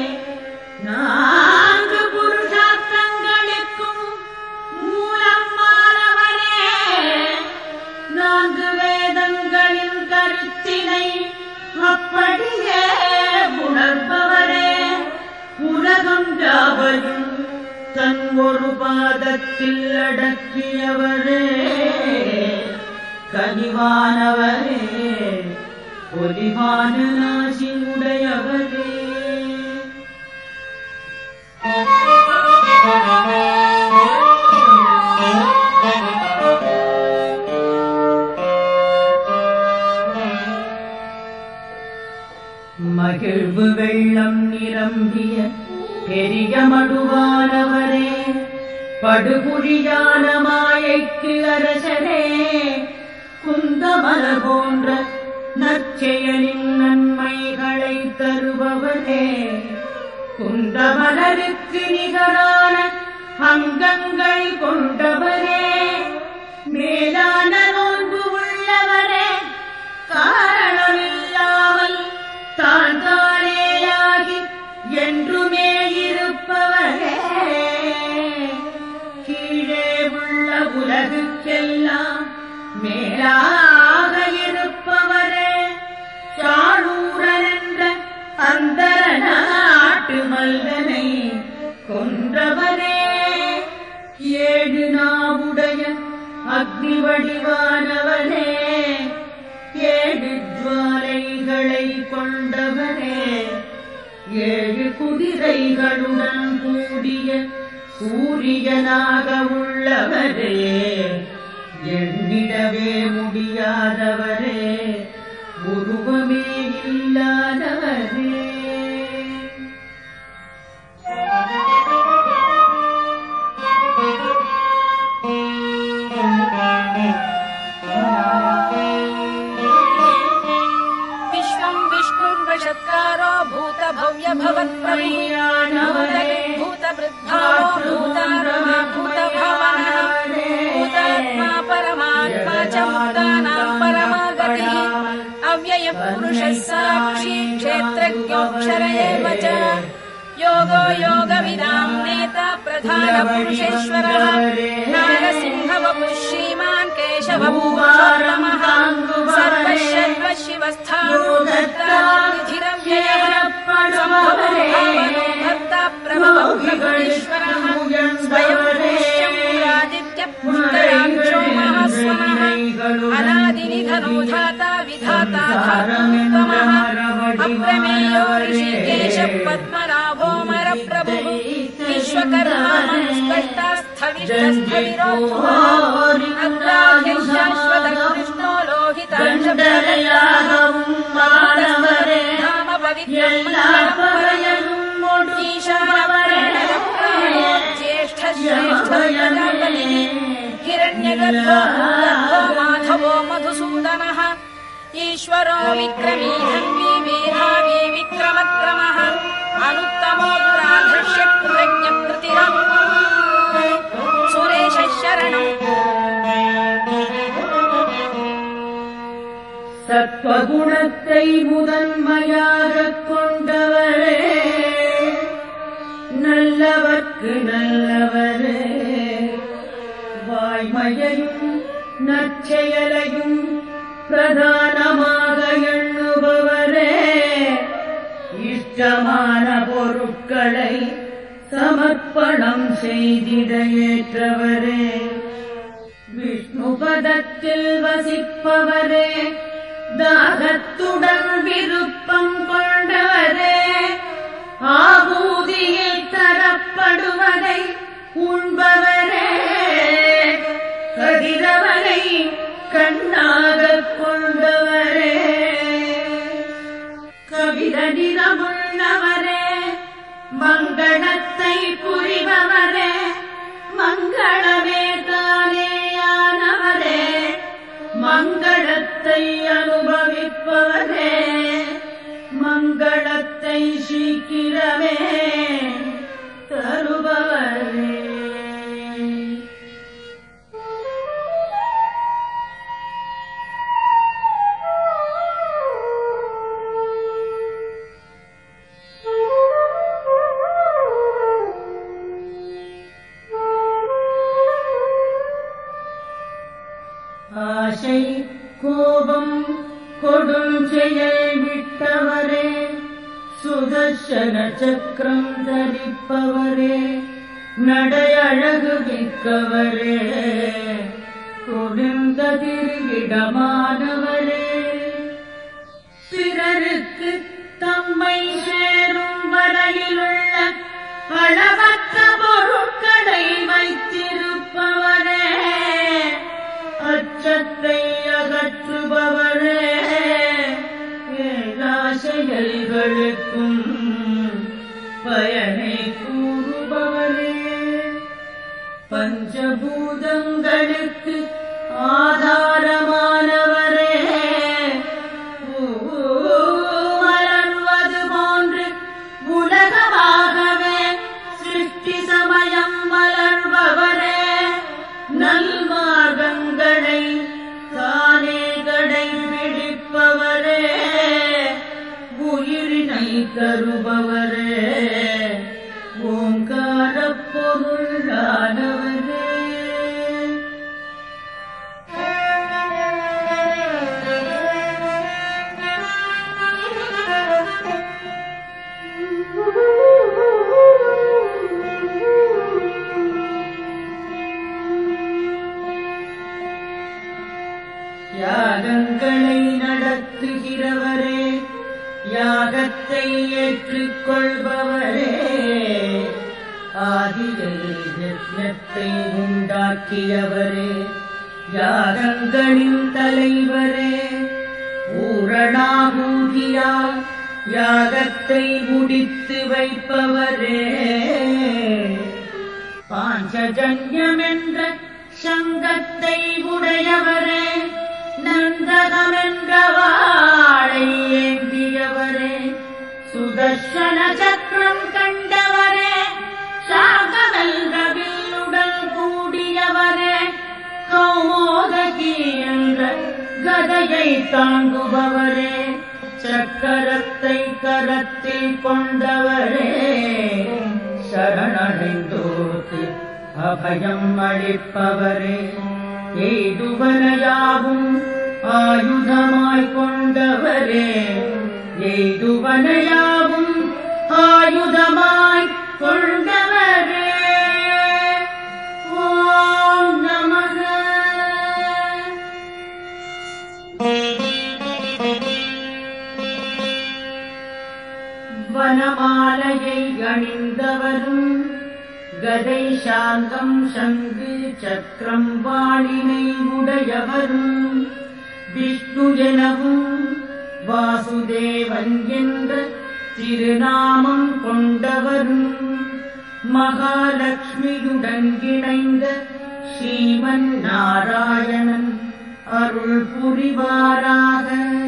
நான்கு புருஷார்த்தங்களுக்கும் மூலமானவரே நான்கு வேதங்களின் கருத்தினை அப்படியே உணர்பவரே உலகம் யாவையும் தன் ஒரு பாதத்தில் அடக்கியவரே கனிவானவரே பொலிவான நாசி உடையவரே மகிழ்வு வெள்ளம் நிரம்பிய பெரிய மடுவானவரே படுகுழியான மாயைக்கு அரசரே குந்தமல போன்ற நற்செயலின் நன்மைகளை தருபவரே குந்தமலருக்கு நிகரான அங்கங்கள் கொண்டவரே மேலான நோன்பு உள்ளவரே காரணமில்லாமல் தான் தானேயாகி என்றுமே இருப்பவரே கீழே உள்ள உலகுக்கெல்லாம் மேலாக இருப்பவரே சாளூரன் என்ற அந்தர நாட்டு மல்லனை கொன்றவரே ஏழு நாவுடைய அக்னி வடிவானவனே ஏழு ஜுவாலைகளை கொண்டவரே ஏழு குதிரைகளுடன் கூடிய சூரியனாக உள்ளவரே எண்ணிடவே முடியாதவரே உருவமே இல்லாதவரே विश्वम् विष्णुर्वशत्कारो भूतभव्य भवत्प्रभूयानवरे भूतवृद्धारो भूतात्मा भूतभावनः भूतात्मा परमात्मा च मुक्तानाम् परमागतिः अव्ययः पुरुषः साक्षी क्षेत्रज्ञोऽक्षर एव च योगो योगविदाम् नेता प्रधानपुरुषेश्वरः नारसिंहवपुः श्रीमान् केशवभूषोत्तमः सर्वशर्व शिवस्थाणोधर्तानिधिरव्ययः सम्भवो भर्ता प्रभवो विगणेश्वरः स्वयं पुष्यमुरादित्यपुष्कराक्षो महास्वनः अनादिनिधनो धाता विधाता धातुत्तमः अप्रमेयो ऋषिकेश पद्मनाभो मरप्रभुः विश्वकर्मा मनुष्कष्टास्थविरोग्राह्यशाश्वत कृष्णो கண்டரையாகவும் மாணவரே நாம எல்லா பறையனும் ஒடுங்கவரே ज्येष्ठ श्रेष्ठ हिरण्यगर्भो माधवो मधुसूदनः ईश्वरो विक्रमी धन्वी मेधावी विक्रमक्रमः अनुत्तमो दुराधर्ष्य कृतज्ञप्रतिरम् सुरेशः शरणम् சத்வகுணத்தை முதன்மையாகக் கொண்டவரே நல்லவர்க்கு நல்லவரே வாய்மையையும் நற்செயலையும் பிரதானமாக எண்ணுபவரே இஷ்டமான பொருட்களை தங்களை சமர்ப்பணம் செய்திட ஏற்றவரே விஷ்ணு பதத்தில் வசிப்பவரே தாகத்துடன் விருப்பம் கொண்டவரே ஆபூதியில் தரப்படுவதை உண்பவரே கதிரவனை கண்ணாகக் கொண்டவரே கவித நிறமுள்ளவரே மங்களத்தை புரிபவரே மங்களமே தானேயானவரே மங்களத்தை அனுபவிப்பவரே மங்களத்தை சீக்கிரமே தருபவரே ஆசை கோபம் கொடும் செயல் விட்டவரே சுதர்சன சக்கரம் தரிப்பவரே நடையழகு மிக்கவரே கொடுங்கதிரிடமானவரே பிறருக்கு தம்மை சேரும் வரையிலுள்ள அளவற்ற பொருட்களை வைத்திருப்பவரே அச்சத்தை அகற்றுபவரே எல்லா செயல்களுக்கும் பயனை கூறுபவரே பஞ்சபூதங்களுக்கு ஆதாரமானவரே மலர்வது போன்று உலகமாகவே சிருஷ்டி சமயம் மலர்பவரே நல்மார்க்கங்களை தானே கடைபிடிப்பவரே உயிரினை தருபவரே ஓங்கார பொருளானவரே யாகங்களை நடத்துகிறவரே யாகத்தை ஏற்றுக்கொள்பவரே ஆதியில் யஜ்ஞத்தை உண்டாக்கியவரே யாகங்களின் தலைவரே பூரணாகூதியால் யாகத்தை முடித்து வைப்பவரே பாஞ்சஜன்யம் என்ற சங்கத்தை உடையவரே நந்தகம் என்ற வாழை ஏந்தியவரே சுதர்சன சக்கரம் கண்டவரே சாகமென்ற வில்லுடன் கூடியவரே கௌமோதகி என்ற கதையை தாங்குபவரே சக்கரத்தை கரத்தில் கொண்டவரே சரணடைந்தோர்க்கு அபயம் அளிப்பவரே எய்துவனையாவும் ஆயுதமாய் கொண்டவரே எய்துவனையாவும் ஆயுதமாய் கொண்டவரே ஓம் நமக வனமாலையை அணிந்தவரும் கதை சாந்தம் சங்கு சக்கரம் வாளினை உடையவரும் விஷ்ணு எனவும் வாசுதேவன் என்ற திருநாமம் கொண்டவரும் மகாலட்சுமியுடன் இணைந்த ஸ்ரீமன் நாராயணன் அருள் புரிவாராக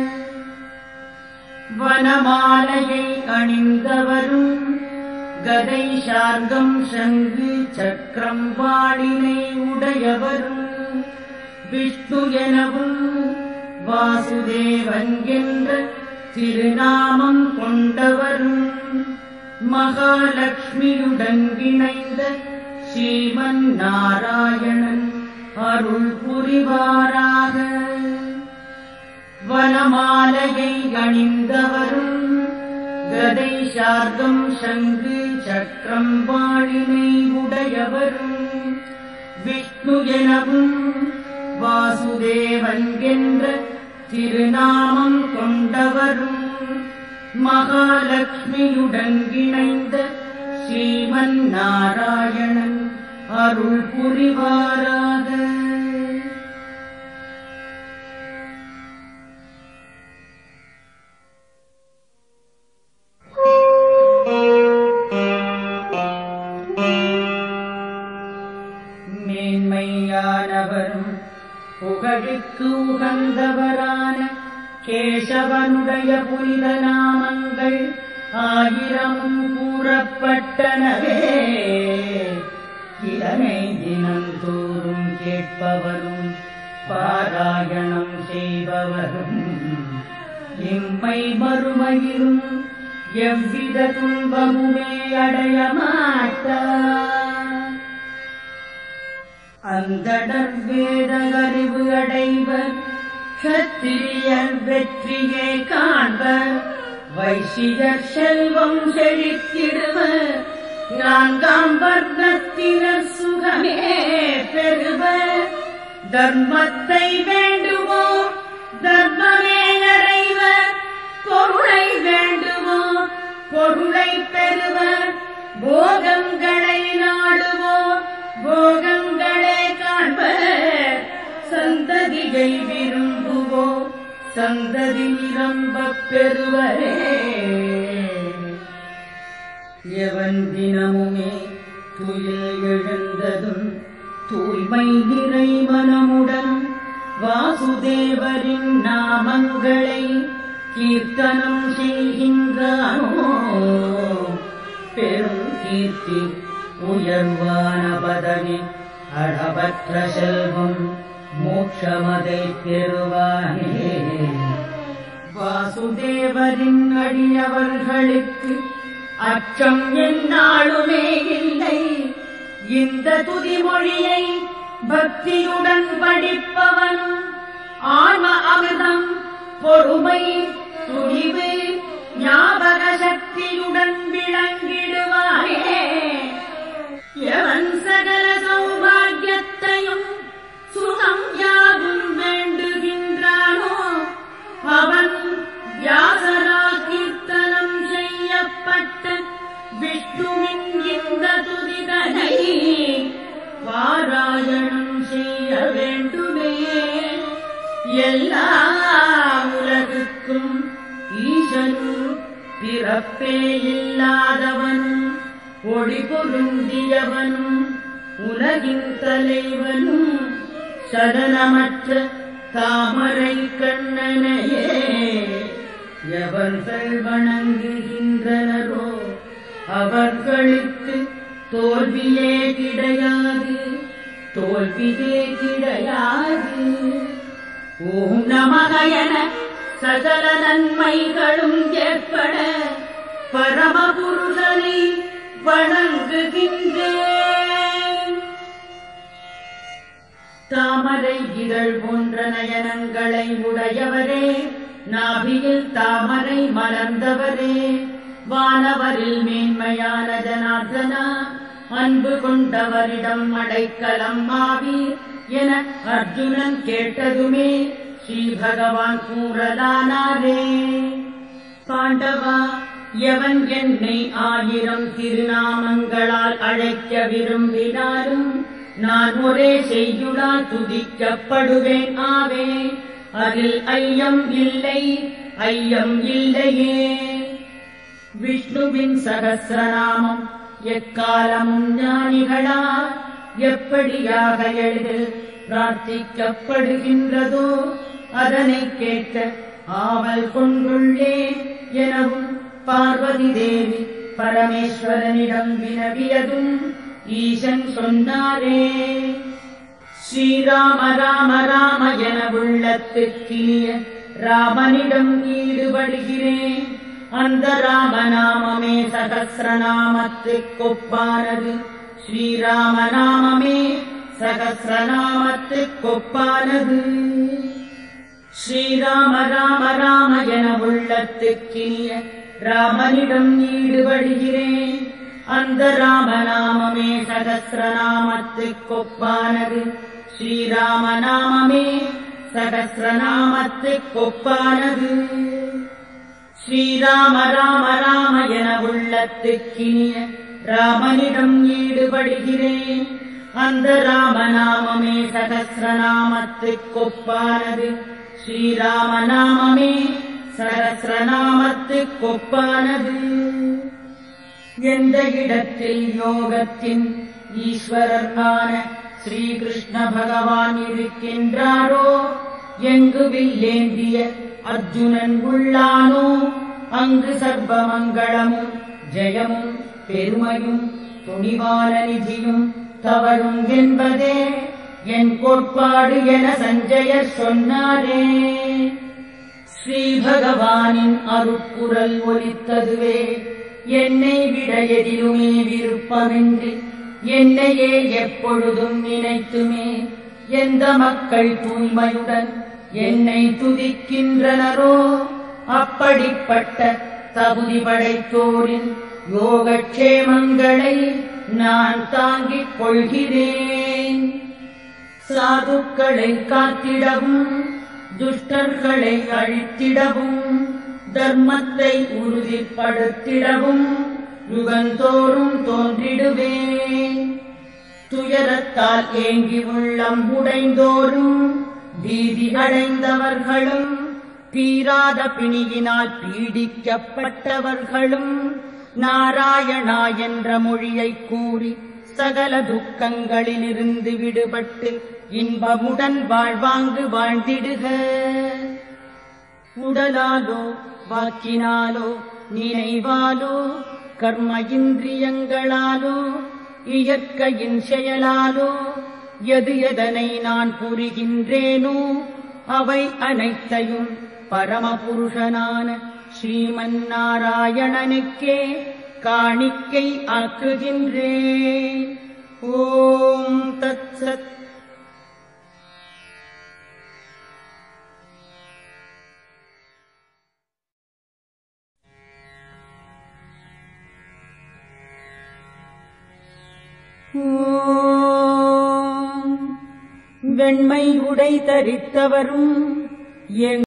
வனமாலையை அணிந்தவரும் கதை சார்கம் சங்கு சக்கரம் வாளினை உடையவரும் விஷ்ணு எனவும் வாசுதேவன் என்ற திருநாமம் கொண்டவரும் மகாலட்சுமியுடன் இணைந்த ஸ்ரீமன் நாராயணன் அருள் புரிவாராக வனமாலையை அணிந்தவரும் கதை சார்கம் சங்கு சக்கரம் வாழினை உடையவரும் விஷ்ணு எனவும் வாசுதேவன் என்ற திருநாமம் கொண்டவரும் மகாலட்சுமியுடன் இணைந்த ஸ்ரீமன் நாராயணன் அருள் புரிவாராக மேன்மையானவரும் புகழுக்கு உகந்தவரான கேசவனுடைய புனித நாமங்கள் ஆயிரமும் கூறப்பட்டனவே இதனை தினந்தோறும் கேட்பவரும் பாராயணம் செய்பவரும் இம்மை மறுமையிலும் எவ்வித துன்பமுமே அடைய மாட்டார் அந்தடர் வேத அறிவு அடைவர் கத்திரியர் வெற்றியை காண்பர் வைசியர் செல்வம் செழித்திடுவர் நான்காம் வர்ணத்தினர் சுகமே பெறுவர் தர்மத்தை வேண்டுவோம் தர்மமே அடைவர் பொருளை வேண்டுவோம் பொருளை பெறுவர் போகங்களை நாடுவோம் போகங்களே காண்பர் சந்ததியை விரும்புவோம் சந்ததி நிரம்பப் பெறுவரே எவன் தினமுமே துயில் எழுந்ததும் தூய்மை நிறை மனமுடன் வாசுதேவரின் நாமங்களை கீர்த்தனம் செய்கின்றானோ பெரும் கீர்த்தி உயர்வான பதவி அளவற்ற செல்வம் மோட்சமதை பெறுவானே வாசுதேவரின் அடியவர்களுக்கு அச்சம் எந்நாளுமே இல்லை இந்த துதிமொழியை பக்தியுடன் படிப்பவனும் ஆன்ம அமிர்தம் பொறுமை துணிவு ஞாபக சக்தியுடன் விளங்கிடுவானே எவன் சகல சௌபாகியத்தையும் சுகம் யாவும் வேண்டுகின்றானோ அவன் வியாசரால் கீர்த்தனம் செய்யப்பட்ட விஷ்ணுவின் இந்த துதிதனை பாராயணம் செய்ய வேண்டுமே எல்லா உலகுக்கும் ஈசனும் பிறப்பே இல்லாதவனும் ஒளி பொருந்தியவனும் உலகின் தலைவனும் சலனமற்ற தாமரை கண்ணனையே எவர்கள் வணங்குகின்றனரோ அவர்களுக்கு தோல்வியே கிடையாது தோல்வியே கிடையாது ஓம் நமகயன சகல நன்மைகளும் ஏற்பட பரமபுருஷனை வணங்குகின்றேன் தாமரை இதழ் போன்ற நயனங்களை உடையவரே நாபியில் தாமரை மலர்ந்தவரே வானவரில் மேன்மையான ஜனார்தனா அன்பு கொண்டவரிடம் அடைக்கலம் ஆவீர் என அர்ஜுனன் கேட்டதுமே ஸ்ரீ பகவான் கூறலானாரே பாண்டவா எவன் என்னை ஆயிரம் திருநாமங்களால் அழைக்க விரும்பினாலும் நான் ஒரே செய்யுளால் துதிக்கப்படுவேன் ஆவே அதில் ஐயம் இல்லை ஐயம் இல்லையே விஷ்ணுவின் சகசிரநாமம் எக்காலமும் ஞானிகளா எப்படியாக எழுது பிரார்த்திக்கப்படுகின்றதோ அதனை கேட்க ஆவல் கொண்டுள்ளேன் எனவும் பார்வதி தேவி பரமேஸ்வரனிடம் வினவியதும் ஈசன் சொன்னாரே ஸ்ரீராம ராம ராம என உள்ளத்துக்கினிய ராமனிடம் ஈடுபடுகிறேன் அந்த ராமநாமமே சகசிரநாமத்துக்கொப்பானது ஸ்ரீராமநாமமே சகசிரநாமத்துக்கொப்பானது ஸ்ரீராம ராம ராம என உள்ளத்துக்கினிய ராமனிடம் ஈடுபடுகிறேன் அந்த ராமநாமமே சகசிரநாமத்துக்கொப்பானது ஸ்ரீராமநாமமே சகசிரநாமத்துக்கொப்பானது ஸ்ரீராம ராம ராம என உள்ளத்துக்கினிய ராமனிடம் ஈடுபடுகிறேன் அந்த ராமநாமமே சகசிரநாமத்துக்கொப்பானது ஸ்ரீராமநாமமே சகசிரநாமத்துக்கொப்பானது எந்த இடத்தில் யோகத்தின் ஈஸ்வரனான ஸ்ரீகிருஷ்ண பகவான் இருக்கின்றாரோ எங்கு வில்லேந்திய அர்ஜுனன் உள்ளானோ அங்கு சர்வமங்களமும் ஜெயமும் பெருமையும் துணிவான நிதியும் தவறும் என்பதே என் கோட்பாடு என சஞ்சயர் சொன்னாரே ஸ்ரீ பகவானின் அருட்குரல் ஒலித்ததுவே என்னை விட எதிலுமே விருப்பமின்றி என்னையே எப்பொழுதும் நினைத்துமே எந்த மக்கள் தூய்மையுடன் என்னை துதிக்கின்றனரோ அப்படிப்பட்ட தகுதி படைத்தோரின் யோகக்ஷேமங்களை நான் தாங்கிக் கொள்கிறேன் சாதுக்களை காத்திடவும் துஷ்டர்களை அழித்திடவும் தர்மத்தை உறுதிப்படுத்திடவும் யுகந்தோறும் தோன்றிடுவேன் துயரத்தால் ஏங்கி உள்ளம் உடைந்தோரும் பீதி அடைந்தவர்களும் தீராத பிணியினால் பீடிக்கப்பட்டவர்களும் நாராயணா என்ற மொழியை கூறி சகல துக்கங்களிலிருந்து விடுபட்டு இன்பமுடன் வாழ்வாங்கு வாழ்ந்திடுக உடலாலோ வாக்கினாலோ நினைவாலோ கர்ம இந்திரியங்களாலோ இயற்கையின் செயலாலோ எது எதனை நான் புரிகின்றேனோ அவை அனைத்தையும் பரமபுருஷனான ஸ்ரீமன் நாராயணனுக்கே காணிக்கை ஆக்குகின்றேன் ஓம் தத்சத் ஓம் வெண்மை உடை தரித்தவரும் எங்